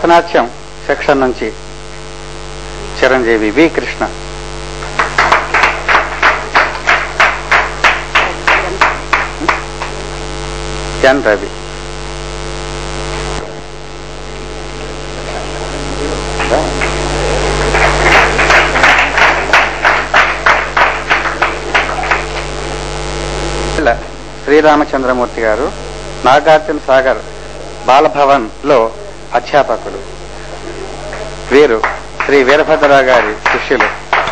Bharatanatyam section నుంచి చిరంజీవి వి కృష్ణ ఎన్ రవి ఇలా శ్రీరామచంద్రమూర్తి గారు నాగార్జున సాగర్ బాలభవన్ లో అధ్యాపకులు వీరు శ్రీ వీరభద్రరావు గారి శిష్యులు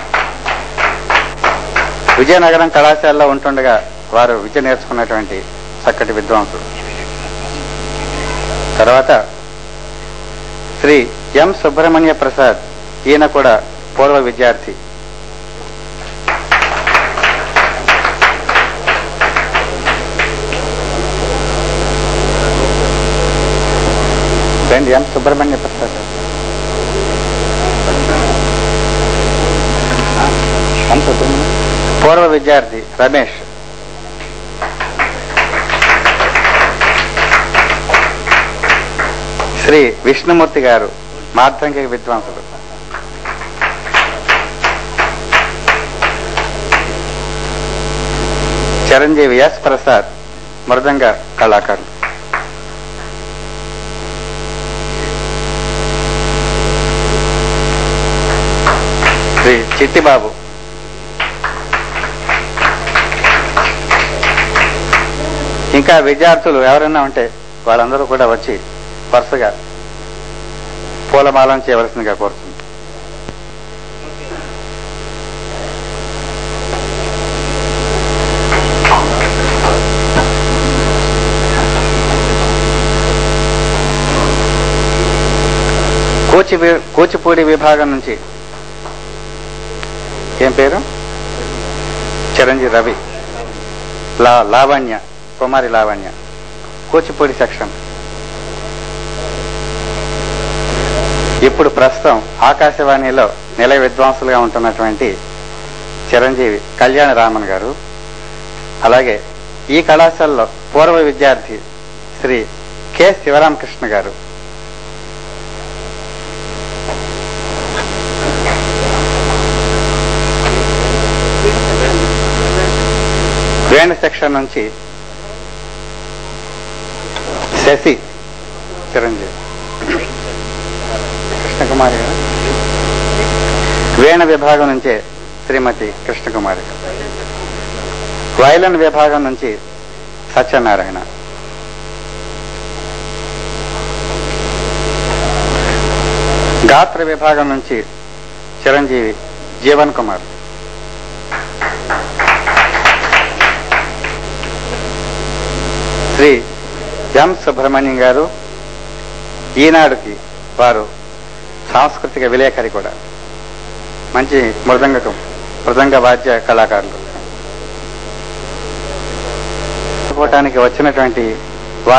విజయనగరం కళాశాలలో ఉంటుండగా వారు విద్య నేర్చుకున్నటువంటి చక్కటి విద్వాంసులు తర్వాత శ్రీ ఎం సుబ్రహ్మణ్య ప్రసాద్ ఈయన కూడా పూర్వ విద్యార్థి రండి ఎం సుబ్రహ్మణ్య ప్రసాద్ ఎం సుబ్రహ్మణ్య పూర్వ విద్యార్థి రమేష్ శ్రీ విష్ణుమూర్తి గారు మాధ్యంగిక విద్వాంసులు చిరంజీవి ఎస్ ప్రసాద్ మృదంగ కళాకారులు శ్రీ చిట్టిబాబు ఇంకా విద్యార్థులు ఎవరైనా ఉంటే వాళ్ళందరూ కూడా వచ్చి వరుసగా పూలమాలం చేయవలసిందిగా కోరుతుంది కూచి వి- కూచిపూడి విభాగం నుంచి ఏం పేరు చిరంజీవి రవి లా లావణ్య కుమారి లావణ్య కూచిపూడి సెక్షన్ ఇప్పుడు ప్రస్తుతం ఆకాశవాణిలో నిలయ విద్వాంసులుగా ఉంటున్నటువంటి చిరంజీవి కళ్యాణ రామన్ గారు అలాగే ఈ కళాశాలలో పూర్వ విద్యార్థి శ్రీ కె శివరామకృష్ణ గారు వేణు సెక్షన్ నుంచి శశి చిరంజీవి కృష్ణకుమారి గారు వేణ విభాగం నుంచే శ్రీమతి కృష్ణకుమారి గారు వైలన్ విభాగం నుంచి సత్యనారాయణ గాత్ర విభాగం నుంచి చిరంజీవి జీవన్ కుమార్ శ్రీ ఎం సుబ్రహ్మణ్యం గారు ఈనాడుకి వారు సాంస్కృతిక విలేకరి కూడా మంచి మృదంగకం మృదంగ వాద్య కళాకారులు చూడటానికి వచ్చినటువంటి